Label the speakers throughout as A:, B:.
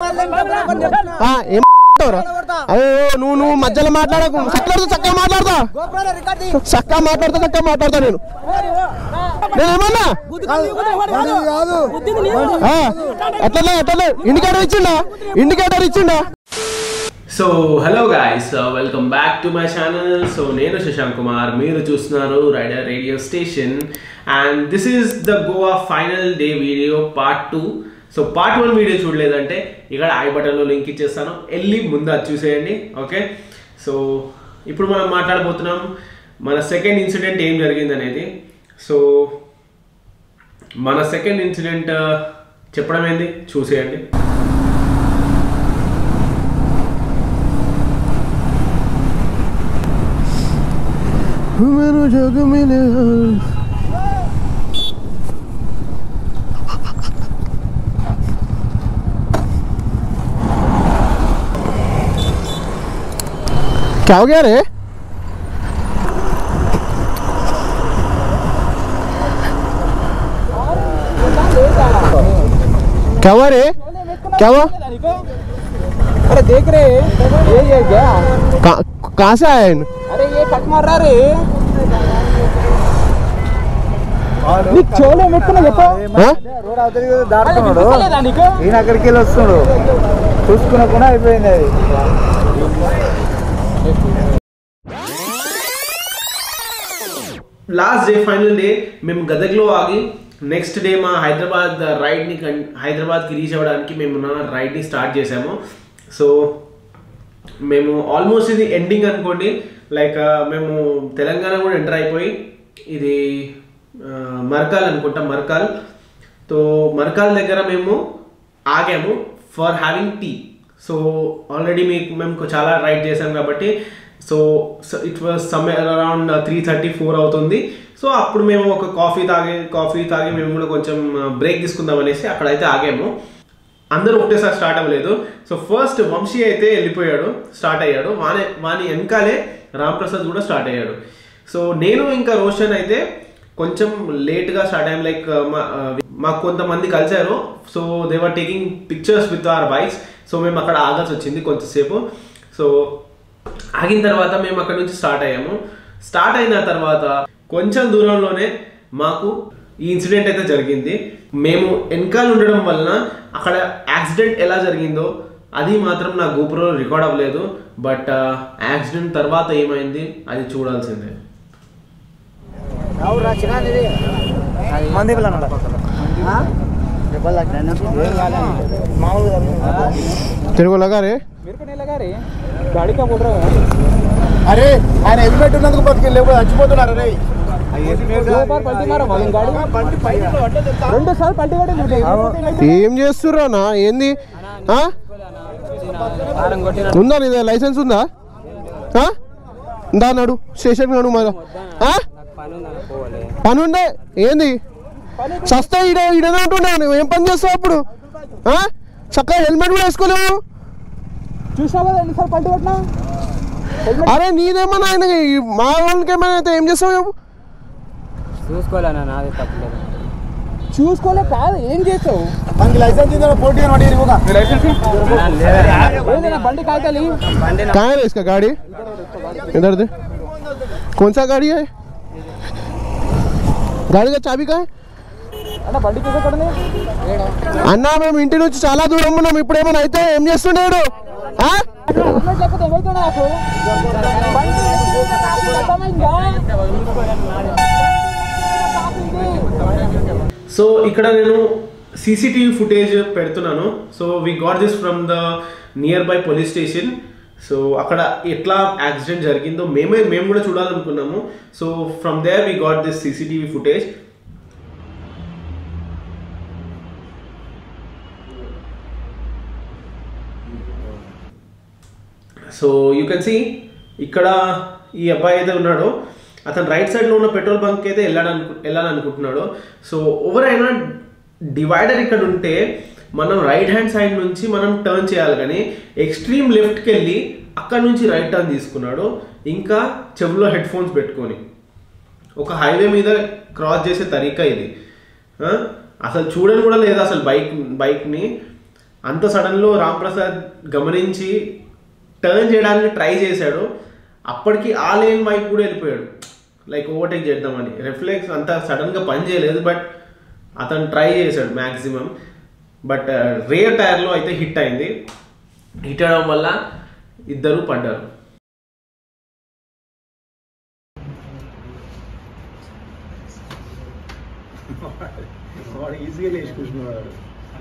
A: ఆ, ఏం మాట్లాడతావురా? అయ్యో నువ్వు నువ్వు మధ్యలో మాట్లాడకు చక్కగా చక్కగా మాట్లాడతా చక్కగా మాట్లాడతా చక్కగా మాట్లాడతా నేను నేనేమన్నా ఆ, ఎట్లనే ఎట్లనే ఇండికేటర్ ఇచ్చిండా ఇండికేటర్ ఇచ్చిండా
B: so hello guys welcome back to my channel so నేను శశాంక్ కుమార్ మీరు చూస్తున్నారు rider radio station and this is the Goa final day video part two so part one video చూడలేదంటే ఇక్కడ ఐ బటన్లో లింక్ ఇచ్చేస్తాను వెళ్ళి ముందు అది చూసేయండి ఓకే సో ఇప్పుడు మనం మాట్లాడబోతున్నాం మన సెకండ్ ఇన్సిడెంట్ ఏం జరిగింది అనేది సో మన సెకండ్ ఇన్సిడెంట్ చెప్పడం ఏంది చూసేయండి
A: क्या हो गया रे क्या हुआ रे क्या हुआ
C: अरे देख रहे ये ये क्या
A: कहाँ कहाँ से आया इन
C: अरे ये कट मार रहा रे నీకు చెవులో పెట్టుకున్నా చెప్పు
A: हाँ?
D: రోడ్ అవతలి దాటుతున్నాడు
C: వినిపిస్తలేదా నీకు
D: ఈయన అక్కడికి వెళ్ళి వస్తున్నాడు చూసుకునకుండా అయిపోయింది అది
B: లాస్ట్ డే ఫైనల్ డే మేము గదగ్లో ఆగి నెక్స్ట్ డే మా హైదరాబాద్ రైడ్ని కన్ హైదరాబాద్కి రీచ్ అవ్వడానికి మేము నా రైడ్ని స్టార్ట్ చేసాము సో మేము ఆల్మోస్ట్ ఇది ఎండింగ్ అనుకోండి లైక్ మేము తెలంగాణ కూడా ఎంటర్ అయిపోయి ఇది ఆ, మర్కాల్ అనుకుంటా మర్కాల్ సో మర్కాల్ దగ్గర మేము ఆగాము for having tea so already మీకు మేము చాలా రైడ్ చేసాం కాబట్టి so it was somewhere around three thirty four అవుతుంది సో అప్పుడు మేము ఒక కాఫీ తాగి కాఫీ తాగి మేము కూడా కొంచెం బ్రేక్ తీసుకుందాం అనేసి అక్కడైతే ఆగాము అందరూ ఒకటేసారి స్టార్ట్ అవ్వలేదు సో ఫస్ట్ వంశీ అయితే వెళ్ళిపోయాడు స్టార్ట్ అయ్యాడు వాని వాని వెనకాలే రామ్ ప్రసాద్ కూడా స్టార్ట్ అయ్యాడు సో నేను ఇంకా రోషన్ అయితే కొంచెం లేట్గా స్టార్ట్ అయ్యాం లైక్ మాకు కొంతమంది కలిశారు so they were taking pictures with our bikes so మేము అక్కడ ఆగాల్సి వచ్చింది కొంతసేపు సో ఆగిన తర్వాత మేము అక్కడ నుంచి స్టార్ట్ అయ్యాము స్టార్ట్ అయిన తర్వాత కొంచెం దూరంలోనే మాకు ఈ ఇన్సిడెంట్ అయితే జరిగింది మేము వెనకాల ఉండడం వలన అక్కడ యాక్సిడెంట్ ఎలా జరిగిందో అది మాత్రం నా గోపురంలో రికార్డ్ అవ్వలేదు బట్ యాక్సిడెంట్ తర్వాత ఏమైంది అది చూడాల్సిందే
D: మంది పిల్లలు
A: तेरे को लगा रे
C: मेरे को नहीं लगा रे गाड़ी का बोल रहा है
D: అరే ఆయన హెల్మెట్ ఉన్నందుకు బతికి లేవు చచ్చిపోతున్నారు రే
C: दो बार पलटी मारा मालूम गाड़ी రెండు సార్లు పల్టీ కొట్టింది
A: ఏం చేస్తుర్రా నా ఏంది ఆ? ఉందా నీదే లైసెన్స్ ఉందా ఆ? ఉందా నడు స్టేషన్ నడు మరి ఆ? పని ఉందే ఏంది సస్తే ఈడ ఈడనే ఉంటున్నా నువ్వు ఏం పని చేస్తావు అప్పుడు ఆ? చక్కగా హెల్మెట్ కూడా వేసుకోలేవు
C: చూసావు కదా ఎన్నిసార్లు పల్టీ కొట్టినా
A: అరే నీదేమన్నా ఆయన మా వాళ్ళకి ఏమైనా అయితే ఏం చేస్తావు చెప్పు
E: చూసుకోలేనా నాది తప్పలేదు
C: చూసుకోలే కాదు ఏం చేసావు
D: మనకి లైసెన్స్ ఇద్దాం పోటీ అని అడిగి ఇవ్వగా
C: ఏంది నా బండి కాగితాలు
A: कहाँ है इसका गाड़ी इधर दे कौन सा गाड़ी है गाड़ी का चाबी कहाँ है
C: అంటే బండి చూసే
A: అన్నా మేము ఇంటి నుంచి చాలా దూరం ఉన్నాం ఇప్పుడు ఏమైనా అయితే ఏం చేస్తుండేడు ఆ?
C: హెల్మెట్ లేకపోతే ఏమైతుండే నాకు బండి అర్థమైందా?
B: సో ఇక్కడ నేను సీసీటీవీ ఫుటేజ్ పెడుతున్నాను so we got this from the nearby police station so అక్కడ ఎట్లా యాక్సిడెంట్ జరిగిందో మేమే మేము కూడా చూడాలనుకున్నాము so from there we got this CCTV footage so you can see ఇక్కడ ఈ అబ్బాయి అయితే ఉన్నాడో అతను రైట్ సైడ్లో ఉన్న పెట్రోల్ బంక్ అయితే వెళ్ళాడనుకు వెళ్ళాలనుకుంటున్నాడు సో ఎవరైనా డివైడర్ ఇక్కడ ఉంటే మనం రైట్ హ్యాండ్ సైడ్ నుంచి మనం టర్న్ చేయాలి కానీ ఎక్స్ట్రీమ్ లెఫ్ట్కి వెళ్ళి అక్కడ నుంచి రైట్ టర్న్ తీసుకున్నాడు ఇంకా చెవులో హెడ్ ఫోన్స్ పెట్టుకొని ఒక హైవే మీద క్రాస్ చేసే తరీకా ఇది ఆ? అసలు చూడని కూడా లేదు అసలు బైక్ బైక్ని అంత సడన్లో రామ్ ప్రసాద్ గమనించి టర్న్ చేయడానికి ట్రై చేశాడు అప్పటికి ఆ లేన్ వైపు కూడా వెళ్ళిపోయాడు లైక్ ఓవర్టేక్ చేద్దామని రిఫ్లెక్స్ అంత సడన్గా పని చేయలేదు బట్ అతను ట్రై చేశాడు మ్యాక్సిమం బట్ రేర్ టైర్లో అయితే హిట్ అయింది హిట్ అవడం వల్ల ఇద్దరు పడ్డారు
D: వాడు ఈజీగా లేచి కూర్చున్నాడు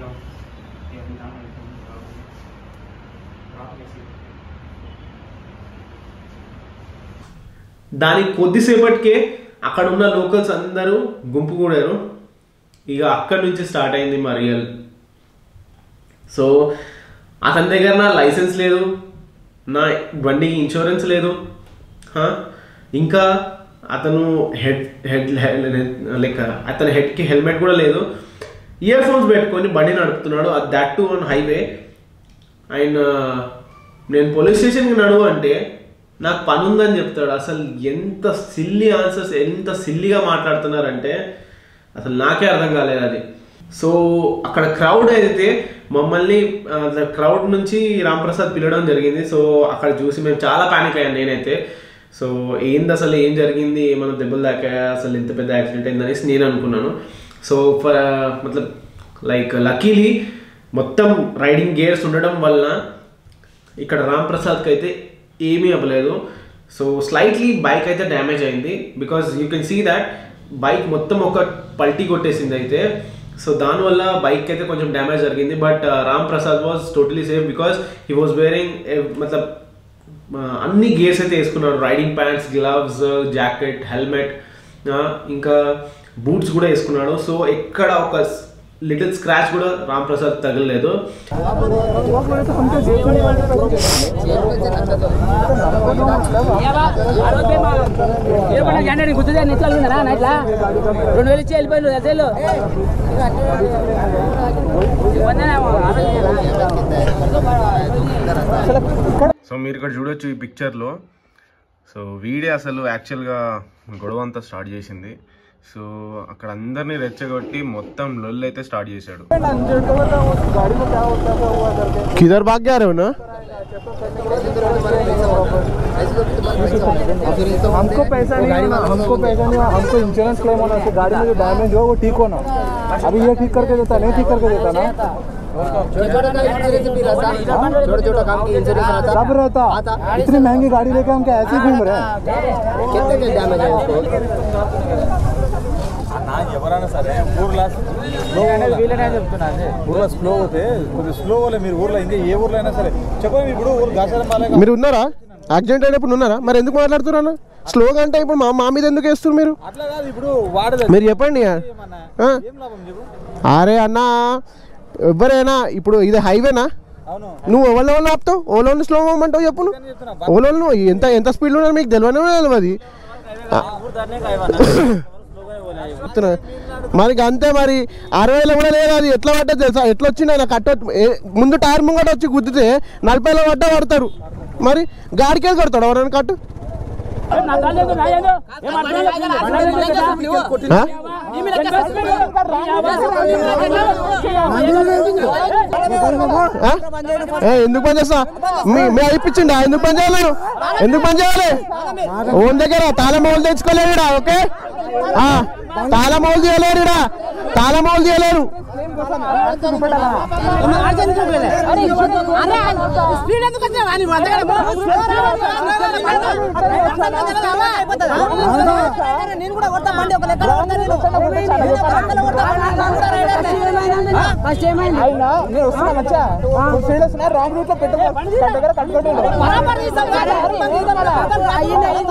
B: దానికి కొద్దిసేపటికే అక్కడ ఉన్న లోకల్స్ అందరూ గుంపు కూడారు ఇక అక్కడి నుంచి స్టార్ట్ అయింది మా రియల్ సో అతని దగ్గర నా లైసెన్స్ లేదు నా బండికి ఇన్సూరెన్స్ లేదు హా? ఇంకా అతను హెడ్ హెడ్ లైక్ అతని హెడ్కి హెల్మెట్ కూడా లేదు ఇయర్ ఫోన్స్ పెట్టుకొని బండి నడుపుతున్నాడు దట్ టు ఆన్ హైవే ఆయన నేను పోలీస్ స్టేషన్కి నడువు అంటే నాకు పని ఉందని చెప్తాడు అసలు ఎంత సిల్లీ ఆన్సర్స్ ఎంత సిల్లీగా మాట్లాడుతున్నారంటే అసలు నాకే అర్థం కాలేదు అది సో అక్కడ క్రౌడ్ అయితే మమ్మల్ని క్రౌడ్ నుంచి రామ్ ప్రసాద్ పిలవడం జరిగింది సో అక్కడ చూసి మేము చాలా పానిక్ అయ్యాను నేనైతే సో ఏంది అసలు ఏం జరిగింది ఏమైనా దెబ్బలు దాకా అసలు ఇంత పెద్ద యాక్సిడెంట్ అయింది అనేసి నేను అనుకున్నాను సో ఫర్ మతలబ్ లైక్ లక్కీలీ మొత్తం రైడింగ్ గేర్స్ ఉండడం వలన ఇక్కడ రామ్ ప్రసాద్కి అయితే ఏమీ అవ్వలేదు సో స్లైట్లీ బైక్ అయితే డ్యామేజ్ అయింది because you can see that bike మొత్తం ఒక పల్టీ కొట్టేసింది అయితే సో దానివల్ల బైక్ అయితే కొంచెం డ్యామేజ్ జరిగింది but Ram Prasad was totally safe because he was wearing మతలబ్ ఆ, అన్ని గేర్స్ అయితే వేసుకున్నాడు riding pants gloves jacket helmet ఇంకా బూట్స్ కూడా వేసుకున్నాడు సో ఎక్కడ ఒక లిటిల్ స్క్రాచ్ కూడా రామ్ ప్రసాద్ తగలలేదు
E: గుర్తుదే నెట్లో అలిగిందరా నైట్లా రెండు వేలు ఇచ్చి వెళ్ళిపోయిండు అసలు
B: సో మీరు ఇక్కడ చూడొచ్చు ఈ పిక్చర్లో సో వీడే అసలు యాక్చువల్గా గొడవ అంతా స్టార్ట్ చేసింది సో అక్కడ అందరినీ రెచ్చగొట్టి మొత్తం లొల్లు అయితే స్టార్ట్ చేశాడు
A: किधर भाग गया रहे हो ना
C: हमको पैसा नहीं होना हमको पैसा नहीं होना हमको इंश्योरेंस क्लेम होना चाहिए गाड़ी में जो डैमेज हो वो ठीक होना अभी ये ठीक करके देता नहीं ठीक करके देता ना
D: छोटा छोटा काम की इंश्योरेंस आता
C: सब रहता इतनी महंगी गाड़ी लेके हम क्या ऐसे ही घूम रहे हैं
D: कितने के डैमेज है उसको
C: ఎవరైనా సరే ఊర్లో ఊర్లో స్లో పోతే కొద్దిగా స్లో పోలే మీరు ఊర్లో ఇంకా ఏ ఊర్లో అయినా సరే చెప్పండి ఇప్పుడు ఊరు గాసారం బాలే
A: మీరు ఉన్నారా యాక్సిడెంట్ అయినప్పుడు ఉన్నారా మరి ఎందుకు మాట్లాడుతున్నారు అన్న స్లోగా అంటే ఇప్పుడు మా మా మీద ఎందుకు వేస్తున్నారు మీరు
C: అట్లా కాదు ఇప్పుడు వాడదు
A: మీరు చెప్పండి ఆ?
C: ఏం లాభం చెప్పు
A: అరే అన్న ఎవరైనా ఇప్పుడు ఇది హైవేనా
C: అవును
A: నువ్వు ఓవర్ లెవెల్ ఆపుతావు ఓవర్ లెవెల్ స్లో అవ్వమంటావు చెప్పు నువ్వు ఓవర్ లెవెల్ నువ్వు ఎంత ఎంత స్పీడ్లో ఉన్నా మీకు తెలియనే తెలియదు ఆ. చెప్తున్నా. మరి ఇక అంతే మరి అరవైలో కూడా లేదు అది ఎట్లా పడ్డది తెలుసా ఎట్లా వచ్చింది ఆయన కట్ట ఏ- ముందు టైర్ ముంగట వచ్చి గుద్దితే నలభైలో పడ్డ పడతారు మరి గాడికే కొడతాడు ఎవరైనా కట్టు ఆ? ఆ? ఏ, ఎందుకు పని చేస్తా మీ మీ అయిపించిండా ఎందుకు పని చేయలేను ఎందుకు పని చేయాలి ఓన్ దగ్గర తాళమౌలు తెచ్చుకోలేడు ఓకే ఆ, తాళమౌలు చేయలేరు ఇడా తాళమౌలు చేయలేరు
F: స్పీడ్ ఎందుకు వచ్చినావా నీవు అంతగా నేను కూడా కొడతా బండి ఒక లెక్క కొడతా నేను ఫస్ట్ ఏమైంది
C: నేను వస్తున్నా మచ్చా సైడ్ వస్తున్నా రాంగ్ రూట్ లో పెట్టు తన దగ్గర కట్టుకోండి
F: బరాబర్ తీసాం కాదు. అయ్యింది, అయ్యింది,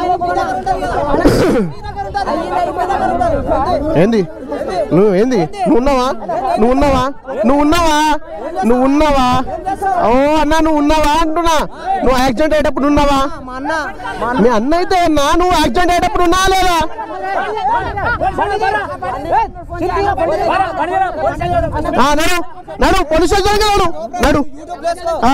F: అయ్యింది.
A: ఏంది నువ్వు ఏంది నువ్వు ఉన్నావా నువ్వు ఉన్నావా నువ్వు ఉన్నావా నువ్వు ఉన్నావా ఓ అన్న నువ్వు ఉన్నావా అంటున్నా నువ్వు యాక్సిడెంట్ అయ్యేటప్పుడు ఉన్నావా మీ అన్న అయితే అన్నా నువ్వు యాక్సిడెంట్ అయ్యేటప్పుడు ఉన్నావా లేదా ఆ, నడు నడు పోలీస్ స్టేషన్ నడు నడు ఆ.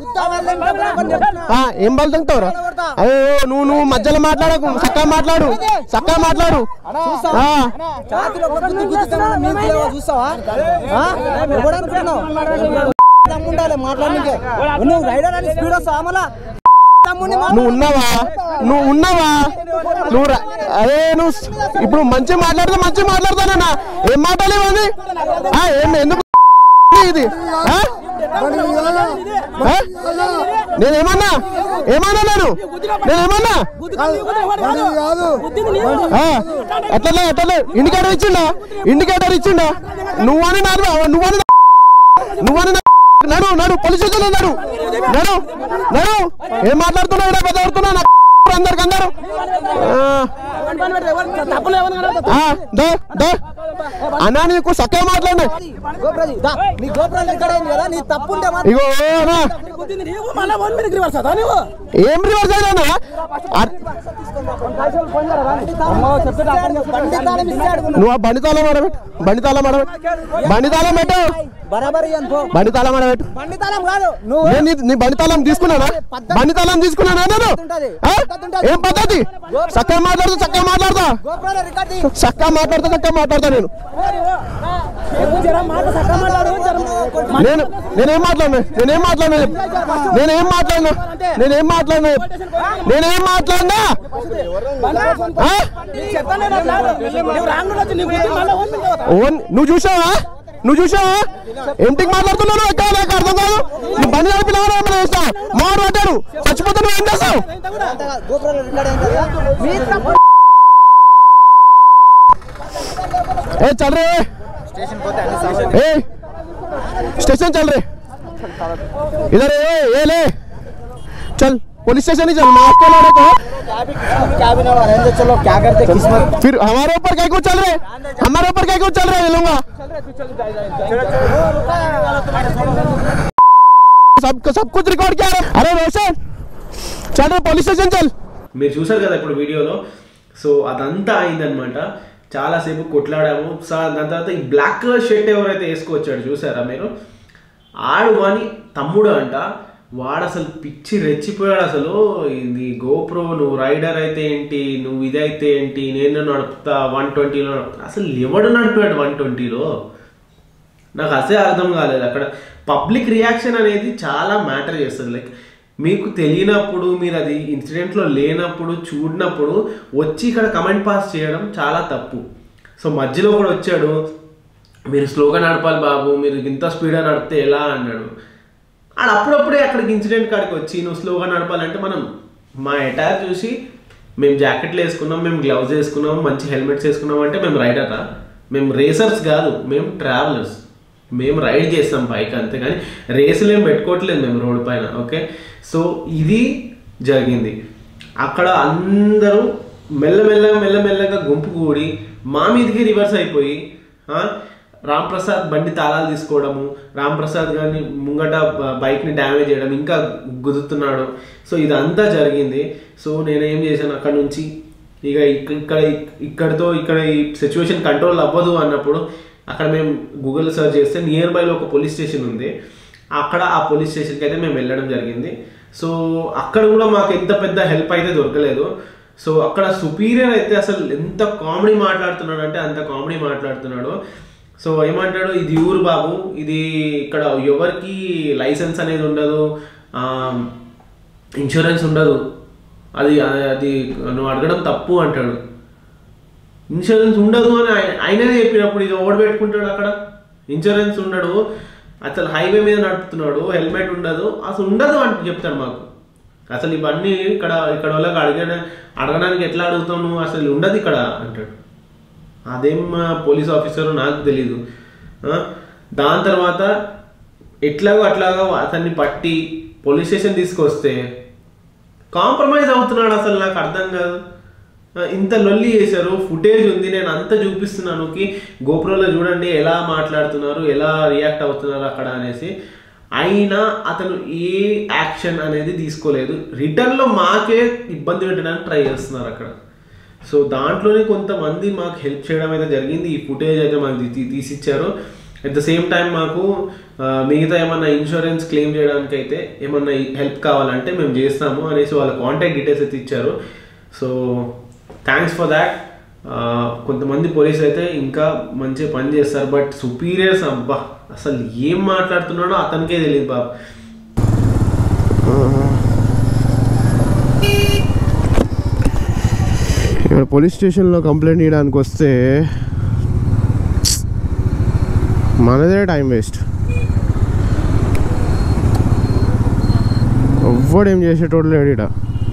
A: ఆ, ఏం బలు తింటావురా అయ్యో నువ్వు నువ్వు మధ్యలో మాట్లాడకు చక్కగా మాట్లాడు చక్కగా మాట్లాడు ఆ.
F: చూస్తావా ఎవడనుకున్నావు తమ్ముండాలి మాట్లాడడానికి నువ్వు రైడర్ అని స్పీడ్ వస్తావా మళ్ళా తమ్ముడిని
A: నువ్వు ఉన్నావా నువ్వు ఉన్నావా నువ్వు రా- అరే నువ్వు స్- ఇప్పుడు మంచి మాట్లాడితే మంచి మాట్లాడతానన్నా ఏం మాట్లాడలేవని ఆ, ఏం ఎందుకు ఇది ఆ? ఆ? నేనేమన్నా ఏమన్నా నేను నేనేమన్నా ఆ, అట్లనే అట్లనే ఇండికేటర్ ఇచ్చిండా ఇండికేటర్ ఇచ్చిండా నువ్వని నాడు నువ్వని నువ్వని నా- నడు నడు పోలీస్ స్టేషన్ నడు నడు నడు ఏం మాట్లాడుతున్నావు ఇక్కడ పెద్దడుతున్నా అందరికి అందరు అన్నా నీకు సక్క మాట్లాడినా
F: గోప్రాజీ దా, నీ గోప్రాజీ ఇక్కడ అయింది కదా నీ తప్పు ఉంటే మాత్రం
A: ఇగో అన్నా,
F: గుద్దింది నీవు మళ్ళా వన్ మినిట్ రివర్స్ అవుతావా నువ్వు
A: ఏం రివర్స్ అయినా
F: బండి తాళం ఇస్తాడు
A: నువ్వు ఆ బండి తాళం ఆడబెట్టు బండి తాళం ఆడబెట్టు బండి తాళం పెట్టు
F: బరాబరి అనుకో
A: బండి తాళం ఆడబెట్టు
F: బండి తాళం కాదు నువ్వు
A: నేను నీ- నీ బండి తాళం తీసుకున్నానా బండి తాళం తీసుకున్నానా నేను ఆ? ఏం పద్ధతి చక్కగా మాట్లాడుతా చక్కగా మాట్లాడతా
F: గోప్రాలో రికార్డ్ తీ.
A: చక్కగా మాట్లాడతా చక్కగా మాట్లాడతా నేను
F: ఎక్కువ జర మాట చక్కగా మాట్లాడు జర
A: నేను నేనేం మాట్లాడినా నేనేం మాట్లాడినా చెప్పు. నేనేం మాట్లాడినా నేనేం మాట్లాడినా చెప్పు. నేనేం మాట్లాడినా ఆ?
F: చెప్తాను నేను అట్లా. నువ్వు రాంగ్ వచ్చి నీ గుద్ది మళ్ళా వన్ మినిట్ అవుతావా?
A: ఓన్ నువ్వు చూసావా నువ్వు చూసావా ఏంటికి మాట్లాడుతున్నావు ఎక్కడ నాకు అర్థం కాదు నీ బండి నడిపిన ఏమైనా చేస్తావు మాడు పడ్డాడు చచ్చిపోతే నువ్వు ఏం చేస్తావు
F: అంతగా గోప్రాలో రికార్డ్ అయింది కదా మీ తప్పు
A: ए चल रहे ए स्टेशन चल रहे इधर ए ये ले चल पुलिस स्टेशन ही चल माफ के लड़े को
F: క్యాబిన్ रहने चलो क्या करते किस्मत
A: फिर हमारे ऊपर क्या कुछ चल रहे हमारे ऊपर क्या कुछ चल रहा है ये लूंगा सब सब कुछ रिकॉर्ड किया है अरे रोशन चल रहे पुलिस स्टेशन चल
B: మీరు చూసారు కదా ఇప్పుడు వీడియోలో సో అదంతా అయిందనమాట చాలాసేపు కొట్లాడాము సో దాని తర్వాత ఈ బ్లాక్ కలర్ షర్ట్ ఎవరైతే వేసుకొచ్చాడు చూసారా మీరు ఆడు వాని తమ్ముడు అంట వాడు అసలు పిచ్చి రెచ్చిపోయాడు అసలు ఇది గోప్రో నువ్వు రైడర్ అయితే ఏంటి నువ్వు ఇదైతే ఏంటి నేను నడుపుతా వన్ ట్వంటీలో అసలు ఎవడు నడిపాడు వన్ ట్వంటీలో నాకు అసలే అర్థం కాలేదు అక్కడ పబ్లిక్ రియాక్షన్ అనేది చాలా మ్యాటర్ చేస్తుంది లైక్ మీకు తెలియనప్పుడు మీరు అది ఇన్సిడెంట్లో లేనప్పుడు చూడినప్పుడు వచ్చి ఇక్కడ కమెంట్ పాస్ చేయడం చాలా తప్పు సో మధ్యలో కూడా వచ్చాడు మీరు స్లోగా నడపాలి బాబు మీరు ఇంత స్పీడ్గా నడిపితే ఎలా అన్నాడు ఆడ అప్పుడప్పుడే అక్కడికి ఇన్సిడెంట్ కాడికి వచ్చి నువ్వు స్లోగా నడపాలంటే మనం మా ఎటార్ చూసి మేము జాకెట్లు వేసుకున్నాం మేము గ్లౌజ్ వేసుకున్నాం మంచి హెల్మెట్స్ వేసుకున్నాం అంటే మేము రైడరా మేము రేసర్స్ కాదు మేము ట్రావెలర్స్ మేము రైడ్ చేస్తాం బైక్ అంతేగాని రేసులు ఏం పెట్టుకోవట్లేదు మేము రోడ్ పైన ఓకే సో ఇది జరిగింది అక్కడ అందరూ మెల్లమెల్లగా మెల్లమెల్లగా గుంపు కూడి మా మీదకి రివర్స్ అయిపోయి ఆ, రామ్ ప్రసాద్ బండి తాళాలు తీసుకోవడము రామ్ ప్రసాద్ గారిని ముంగట బ- బైక్ని డ్యామేజ్ చేయడం ఇంకా గుద్దుతున్నాడు సో ఇదంతా జరిగింది సో నేను ఏం చేశాను అక్కడ నుంచి ఇక ఇక్క- ఇక్కడ ఇక్కడితో ఇక్కడ ఈ సిచ్యువేషన్ కంట్రోల్ అవ్వదు అన్నప్పుడు అక్కడ మేము గూగుల్ సెర్చ్ చేస్తే నియర్ బైలో ఒక పోలీస్ స్టేషన్ ఉంది అక్కడ ఆ పోలీస్ స్టేషన్కి అయితే మేము వెళ్ళడం జరిగింది సో అక్కడ కూడా మాకు ఎంత పెద్ద హెల్ప్ అయితే దొరకలేదు సో అక్కడ సుపీరియర్ అయితే అసలు ఎంత కామెడీ మాట్లాడుతున్నాడు అంటే అంత కామెడీ మాట్లాడుతున్నాడు సో ఏమంటాడు ఇది ఊరు బాబు ఇది ఇక్కడ ఎవరికి లైసెన్స్ అనేది ఉండదు ఆ, ఇన్సూరెన్స్ ఉండదు అది అది నువ్వు అడగడం తప్పు అంటాడు ఇన్సూరెన్స్ ఉండదు అని ఆయ- ఆయననే చెప్పినప్పుడు ఇక ఓడి పెట్టుకుంటాడు అక్కడ ఇన్సూరెన్స్ ఉండడు అసలు హైవే మీద నడుపుతున్నాడు హెల్మెట్ ఉండదు అసలు ఉండదు అని చెప్తాడు మాకు అసలు ఇవన్నీ ఇక్కడ ఇక్కడ వాళ్ళకి అడిగిన అడగడానికి ఎట్లా అడుగుతావు నువ్వు అసలు ఉండదు ఇక్కడ అంటాడు అదేం ఆ, పోలీస్ ఆఫీసర్ నాకు తెలీదు ఆ, దాని తర్వాత ఎట్లాగో అట్లాగో అతన్ని పట్టి పోలీస్ స్టేషన్ తీసుకొస్తే కాంప్రమైజ్ అవుతున్నాడు అసలు నాకు అర్థం కాదు ఆ, ఇంత లొల్లి చేశారు ఫుటేజ్ ఉంది నేను అంతా చూపిస్తున్నాను కి గోపురంలో చూడండి ఎలా మాట్లాడుతున్నారు ఎలా రియాక్ట్ అవుతున్నారు అక్కడ అనేసి అయినా అతను ఏ యాక్షన్ అనేది తీసుకోలేదు రిటర్న్లో మాకే ఇబ్బంది పెట్టడానికి ట్రై చేస్తున్నారు అక్కడ సో దాంట్లోనే కొంతమంది మాకు హెల్ప్ చేయడం అయితే జరిగింది ఈ ఫుటేజ్ అయితే మాకు తీ- తీసిచ్చారు అట్ ద సేమ్ టైం మాకు ఆ, మిగతా ఏమన్నా ఇన్సూరెన్స్ క్లెయిమ్ చేయడానికి అయితే ఏమన్నా హెల్ప్ కావాలంటే మేము చేస్తాము అనేసి వాళ్ళ కాంటాక్ట్ డీటెయిల్స్ అయితే ఇచ్చారు సో థ్యాంక్స్ ఫర్ దాట్ ఆ, కొంతమంది పోలీసులు అయితే ఇంకా మంచిగా పని చేస్తారు బట్ సుపీరియర్స్ అబ్బా అసలు ఏం మాట్లాడుతున్నాడో అతనికే తెలియదు బాబు
A: ఇక్కడ పోలీస్ స్టేషన్లో కంప్లైంట్ ఇవ్వడానికి వస్తే మనదే టైం వేస్ట్ ఎవ్వడేం చేసేటోడు లేడు ఇక్కడ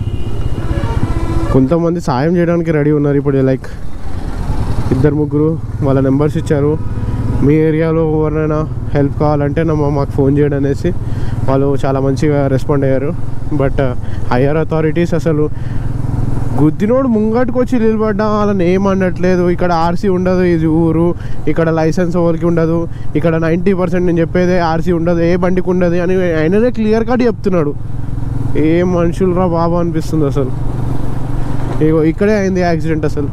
A: కొంతమంది సాయం చేయడానికి రెడీ ఉన్నారు ఇప్పుడు లైక్ ఇద్దరు ముగ్గురు వాళ్ళ నెంబర్స్ ఇచ్చారు మీ ఏరియాలో ఎవరినైనా హెల్ప్ కావాలంటే నా మాకు ఫోన్ చేయడం అనేసి వాళ్ళు చాలా మంచిగా రెస్పాండ్ అయ్యారు బట్ హయ్యర్ అథారిటీస్ అసలు గుద్దినోడు ముంగటికి వచ్చి నిలబడ్డా వాళ్ళని ఏమనట్లేదు ఇక్కడ ఆర్సీ ఉండదు ఇది ఊరు ఇక్కడ లైసెన్స్ ఎవరికి ఉండదు ఇక్కడ నైంటీ పర్సెంట్ నేను చెప్పేదే ఆర్సీ ఉండదు ఏ బండికి ఉండదు అని ఆయననే క్లియర్ కట్ చెప్తున్నాడు ఏ మనుషులు రా బాబా అనిపిస్తుంది అసలు ఇగో ఇక్కడే అయింది యాక్సిడెంట్ అసలు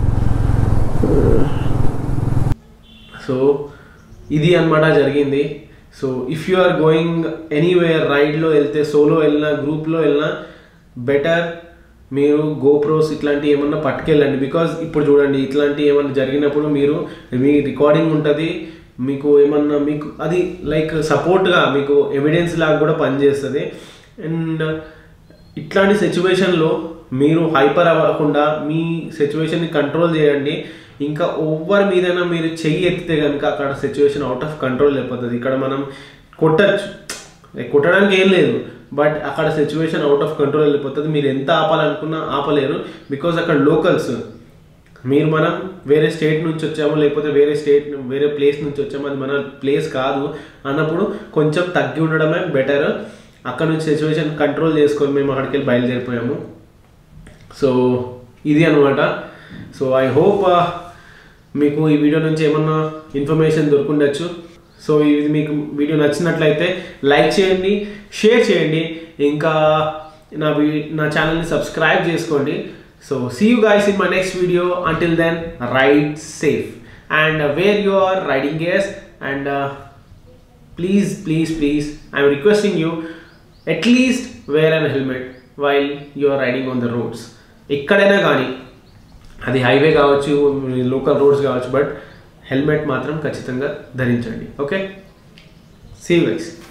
B: సో ఇది అన్నమాట జరిగింది so if you are going anywhere రైడ్లో వెళ్తే సోలో వెళ్ళినా గ్రూప్లో వెళ్ళినా బెటర్ మీరు గోప్రోస్ ఇట్లాంటివి ఏమన్నా పట్టుకెళ్ళండి బికాజ్ ఇప్పుడు చూడండి ఇట్లాంటి ఏమన్నా జరిగినప్పుడు మీరు మీ రికార్డింగ్ ఉంటుంది మీకు ఏమన్నా మీకు అది లైక్ సపోర్ట్గా మీకు ఎవిడెన్స్ లాగా కూడా పనిచేస్తుంది అండ్ ఇట్లాంటి సిచ్యువేషన్లో మీరు హైపర్ అవ్వకుండా మీ సిచ్యువేషన్ని కంట్రోల్ చేయండి ఇంకా ఓవర్ మీదైనా మీరు చెయ్యి ఎత్తితే కనుక అక్కడ సిచ్యువేషన్ అవుట్ ఆఫ్ కంట్రోల్ అయిపోతుంది ఇక్కడ మనం కొట్టచ్చు కొట్టడానికి ఏం లేదు బట్ అక్కడ సిచ్యువేషన్ అవుట్ ఆఫ్ కంట్రోల్ వెళ్ళిపోతుంది మీరు ఎంత ఆపాలనుకున్నా ఆపలేరు బికాజ్ అక్కడ లోకల్స్ మీరు మనం వేరే స్టేట్ నుంచి వచ్చాము లేకపోతే వేరే స్టేట్ వేరే ప్లేస్ నుంచి వచ్చాము అది మన ప్లేస్ కాదు అన్నప్పుడు కొంచెం తగ్గి ఉండడమే బెటర్ అక్కడ నుంచి సిచ్యువేషన్ కంట్రోల్ చేసుకొని మేము అక్కడికి వెళ్ళి బయలుదేరిపోయాము సో ఇది అనమాట సో ఐ హోప్ మీకు ఈ వీడియో నుంచి ఏమన్నా ఇన్ఫర్మేషన్ దొరుకుండొచ్చు సో ఇది మీకు వీడియో నచ్చినట్లయితే లైక్ చేయండి షేర్ చేయండి ఇంకా నా వీ నా ఛానల్ని సబ్స్క్రైబ్ చేసుకోండి so see you guys in my next video until then ride safe and wear you are riding gears and please please please I'm requesting you at least wear an helmet while you are riding on the roads ఎక్కడైనా కానీ అది highway కావచ్చు local roads కావచ్చు but helmet మాత్రం ఖచ్చితంగా ధరించండి okay see guys